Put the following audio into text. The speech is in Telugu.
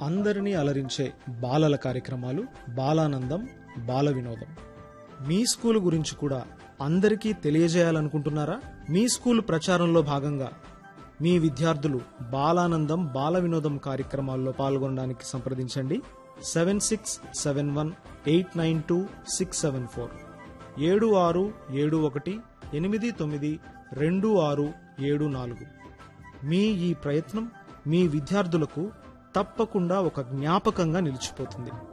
అందరినీ అలరించే బాలల కార్యక్రమాలు బాలానందం బాల వినోదం మీ స్కూల్ గురించి కూడా అందరికీ తెలియజేయాలనుకుంటున్నారా మీ స్కూల్ ప్రచారంలో భాగంగా మీ విద్యార్థులు బాలానందం బాల వినోదం కార్యక్రమాల్లో పాల్గొనడానికి సంప్రదించండి seven six seven one eight nine two six seven four ఏడు ఆరు ఏడు ఒకటి ఎనిమిది తొమ్మిది రెండు ఆరు ఏడు నాలుగు మీ ఈ ప్రయత్నం మీ విద్యార్థులకు తప్పకుండా ఒక జ్ఞాపకంగా నిలిచిపోతుంది